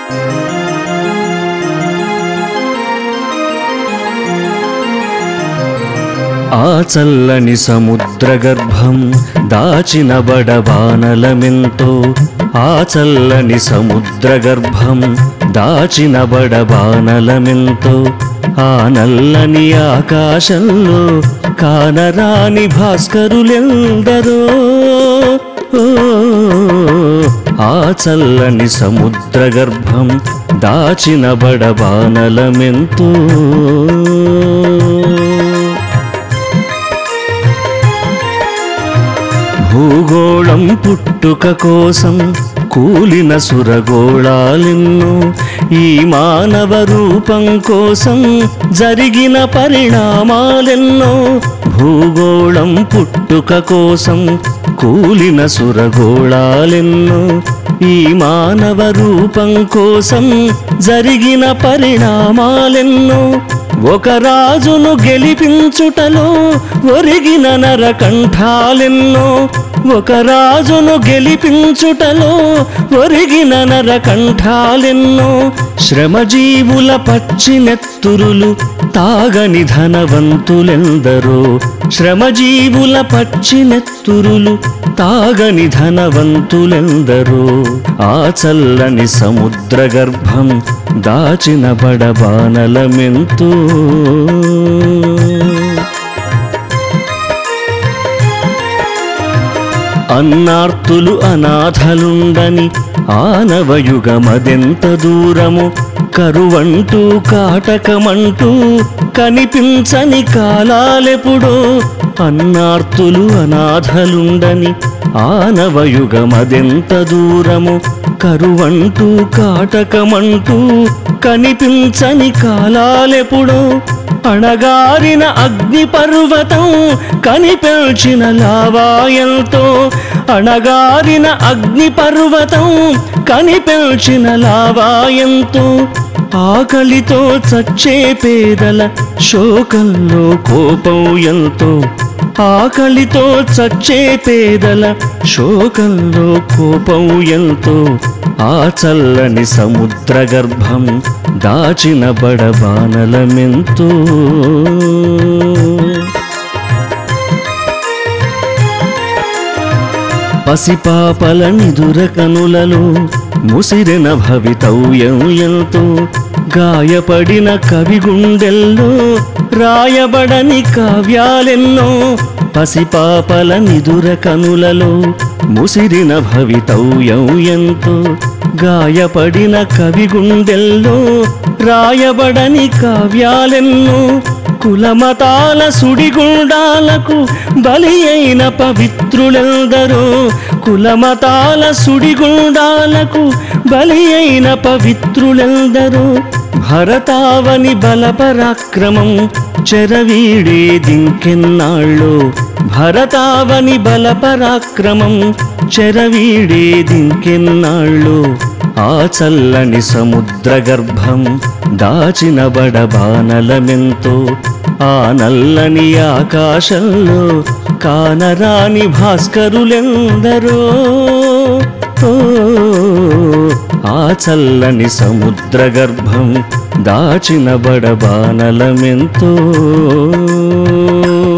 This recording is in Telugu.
ఆ చల్లని సముద్ర గర్భం దాచిన బడబానలమెంతో ఆ చల్లని సముద్ర గర్భం దాచిన బడబానలమెంతో ఆ నల్లని ఆకాశంలో కానరాని భాస్కరులెందరో ఓ, ఆ చల్లని సముద్ర గర్భం దాచిన బడబానలమెంతో భూగోళం పుట్టుక కోసం కూలిన సురగోళాలెన్నో ఈ మానవ రూపం కోసం జరిగిన పరిణామాలెన్నో భూగోళం పుట్టుక కోసం కూలిన సురగోళాలెన్నో ఈ మానవ రూపం కోసం జరిగిన పరిణామాలెన్నో ఒక రాజును గెలిపించుటలో ఒరిగిన నరకంఠాలెన్నో ఒక రాజును గెలిపించుటలో ఒరిగిన నరకంఠాలెన్నో శ్రమజీవుల పచ్చినెత్తురులు తాగని ధనవంతులెందరో శ్రమజీవుల పచ్చినెత్తురులు తాగని ధనవంతులెందరో ఆ చల్లని సముద్ర గర్భం దాచిన బడబానలమెంతో అన్నార్తులు అనాథలుండని ఆనవయుగమదెంత దూరము కరువంటూ కాటకమంటూ కనిపించని కాలాలెప్పుడో అన్నార్తులు అనాథలుండని ఆనవయుగమదెంత దూరము కరువంటూ కాటకమంటూ కనిపించని కాలాలెప్పుడో అణగారిన అగ్ని పర్వతం కనిపెల్చిన లావాయంతో అణగారిన అగ్ని పర్వతం కనిపెల్చిన లావాయంతో ఆకలితో చచ్చే పేదల శోకంలో కోపం ఎంతో ఆకలితో చచ్చే పేదల శోకంలో కోపం ఎంతో ఆ చల్లని సముద్ర గర్భం దాచిన బడబానలమెంతో పసిపాపల నిదుర కనులలో ముసిరిన భవితవ్యం ఎంతో గాయపడిన కవి గుండెల్లో రాయబడని కావ్యాలెన్నో పసిపాపల నిదుర కనులలో ముసిరిన భవితవ్యం ఎంతో గాయపడిన కవి గుండెల్లో రాయబడని కావ్యాలెన్నో కులమతాల సుడిగుండాలకు బలి అయిన పవిత్రులెందరో కులమతాల సుడిగుండాలకు బలి అయిన పవిత్రులెందరో భరతావని బలపరాక్రమం చెరవీడే దింకెన్నాళ్ళో భరతావని బలపరాక్రమం చెరవీడే దింకెన్నాళ్ళో ఆ చల్లని సముద్ర గర్భం దాచిన బడబానలమెంతో ఆ నల్లని ఆకాశంలో కానరాని భాస్కరులెందరో ఓ, ఆ చల్లని సముద్ర గర్భం దాచిన బడబానలమెంతో